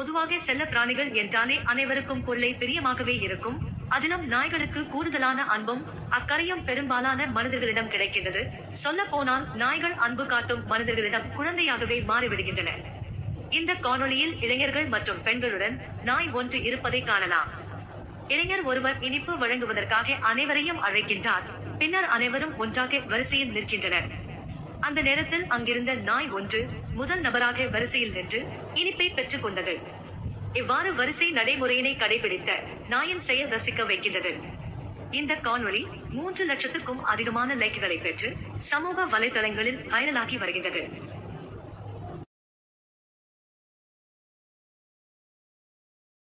பொதுவாக செல்ல பிராணிகள் என்றாலே அனைவருக்கும் கொள்ளை பிரியமாகவே இருக்கும் அதிலும் நாய்களுக்கு கூடுதலான அன்பும் அக்கறையும் பெரும்பாலான மனிதர்களிடம் கிடைக்கின்றது சொல்ல போனால் நாய்கள் அன்பு காட்டும் மனிதர்களிடம் குழந்தையாகவே மாறிவிடுகின்றன இந்த காணொளியில் இளைஞர்கள் மற்றும் பெண்களுடன் நாய் ஒன்று இருப்பதை காணலாம் இளைஞர் ஒருவர் இனிப்பு வழங்குவதற்காக அனைவரையும் அழைக்கின்றார் பின்னர் அனைவரும் ஒன்றாக வரிசையில் நிற்கின்றனர் அந்த நேரத்தில் அங்கிருந்த நாய் ஒன்று முதல் நபராக வரிசையில் நின்று இனிப்பை பெற்றுக் கொண்டது இவ்வாறு வரிசை நடைமுறையினை கடைபிடித்த நாயின் செயல் ரசிக்க வைக்கின்றது இந்த காணொளி மூன்று லட்சத்துக்கும் அதிகமான லைக்குகளை பெற்று சமூக வலைதளங்களில் வைரலாகி வருகின்றது